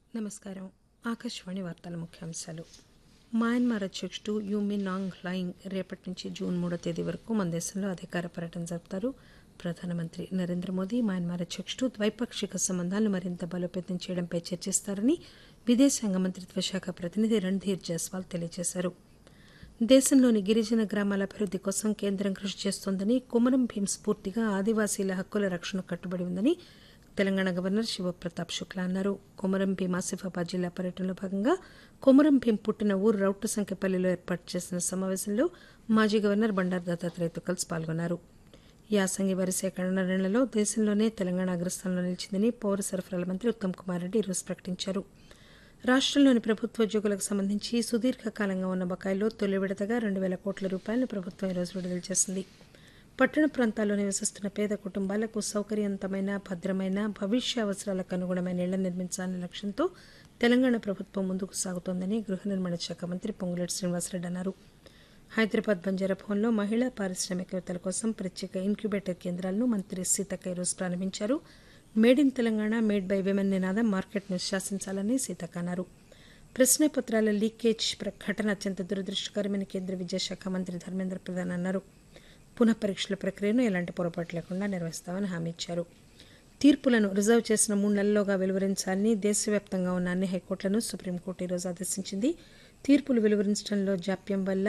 నమస్కారం ఆకాశవాణి వార్తల ముఖ్యాంశాలు మయన్మార్ అధ్యక్షుడు యూమిన్ నాంగ్ లైంగ్ రేపటి నుంచి జూన్ మూడో తేదీ వరకు మన దేశంలో అధికార పర్యటన జరుపుతారు ప్రధానమంత్రి నరేంద్ర మోదీ మయన్మార్ అధ్యక్షుడు ద్వైపాక్షిక సంబంధాలను మరింత బలోపేతం చేయడంపై చర్చిస్తారని విదేశాంగ మంత్రిత్వ శాఖ ప్రతినిధి రణ్ధీర్ జైస్వాల్ తెలియజేశారు దేశంలోని గిరిజన గ్రామాల అభివృద్ది కోసం కేంద్రం కృషి చేస్తోందని కుమరం భీం స్ఫూర్తిగా ఆదివాసీల హక్కుల రక్షణ కట్టుబడి ఉందని తెలంగాణ గవర్నర్ శివప్రతాప్ శుక్లా అన్నారు కొమరం భీం ఆసిఫాబాద్ జిల్లా పర్యటనలో భాగంగా కొమరం భీం పుట్టిన ఊరు రౌట్టు సంఖ్యపల్లిలో ఏర్పాటు చేసిన సమావేశంలో మాజీ గవర్నర్ బండారు దత్తాత్రేయతో కలిసి పాల్గొన్నారు యాసంగి వరి సేకరణలో దేశంలోనే తెలంగాణ అగ్రస్థానంలో నిలిచిందని పౌర సరఫరాల మంత్రి ఉత్తమ్ కుమార్ రెడ్డి ఈరోజు ప్రకటించారు రాష్టంలోని ప్రభుత్వోద్యోగులకు సంబంధించి సుదీర్ఘకాలంగా ఉన్న బకాయిల్లో తొలి విడతగా రెండు వేల కోట్ల రూపాయలను ప్రభుత్వం ఈరోజు విడుదల చేసింది పట్టణ ప్రాంతాల్లో నివసిస్తున్న పేద కుటుంబాలకు సౌకర్యవంతమైన భద్రమైన భవిష్య అవసరాలకు అనుగుణమైన ఇళ్ల నిర్మించాలనే లక్ష్యంతో తెలంగాణ ప్రభుత్వం ముందుకు సాగుతోందని గృహ నిర్మాణ శాఖ మంత్రి పొంగులేటి శ్రీనివాసరెడ్డి అన్నారు హైదరాబాద్ బంజారా భవన్లో మహిళా పారిశ్రామికవేత్తల కోసం ప్రత్యేక ఇంక్యుబేటర్ కేంద్రాలను మంత్రి సీతక్క ఈరోజు ప్రారంభించారు made in Telangana made by women నినాదం మార్కెట్ను శాసించాలని సీతక్క అన్నారు ప్రశ్నపత్రాల లీకేజ్ ఘటన అత్యంత దురదృష్టకరమైన కేంద్ర విద్యాశాఖ మంత్రి ధర్మేంద్ర ప్రధాన్ అన్నారు పునః పరీక్షల ప్రక్రియను ఎలాంటి పొరపాటు లేకుండా నిర్వహిస్తామని హామీ ఇచ్చారు తీర్పులను రిజర్వ్ చేసిన మూడు నెలల్లోగా వెలువరించాలని దేశవ్యాప్తంగా ఉన్న అన్ని హైకోర్టులను సుప్రీంకోర్టు ఈరోజు ఆదేశించింది తీర్పులు వెలువరించడంలో జాప్యం వల్ల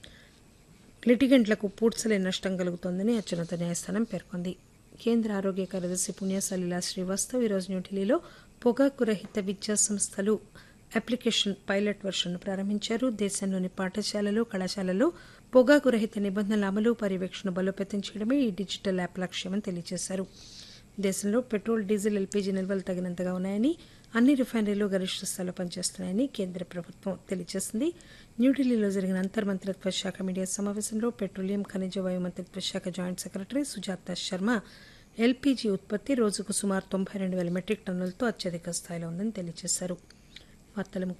లిటిగెంట్లకు పూడ్చలేని నష్టం కలుగుతోందని అత్యున్నత న్యాయస్థానం పేర్కొంది కేంద్ర ఆరోగ్య కార్యదర్శి పుణ్యసలీలా శ్రీవాస్తవ్ ఈరోజు న్యూఢిల్లీలో పొగాకు రహిత విద్యా సంస్థలు అప్లికేషన్ పైలట్ వర్షన్ను ప్రారంభించారు దేశంలోని పాఠశాలలు కళాశాలల్లో పొగాకు రహిత నిబంధనల అమలు పర్యవేక్షణ బలోపేతం చేయడమే ఈ డిజిటల్ యాప్ లక్ష్యమని తెలియజేశారు దేశంలో పెట్రోల్ డీజిల్ ఎల్పీజీ నిల్వలు తగినంతగా ఉన్నాయని అన్ని రిఫైనరీలు గరిష్ట స్థాయిలో పనిచేస్తున్నాయని కేంద్ర ప్రభుత్వం తెలియజేసింది న్యూఢిల్లీలో జరిగిన అంతర్మంత్రిత్వ శాఖ మీడియా సమావేశంలో పెట్రోలియం ఖనిజ వాయు మంత్రిత్వ శాఖ joint secretary Sujatha Sharma LPG ఉత్పత్తి రోజుకు సుమారు తొంభై రెండు వేల మెట్రిక్ టన్నులతో అత్యధిక స్థాయిలో ఉందని తెలియజేశారు వార్తల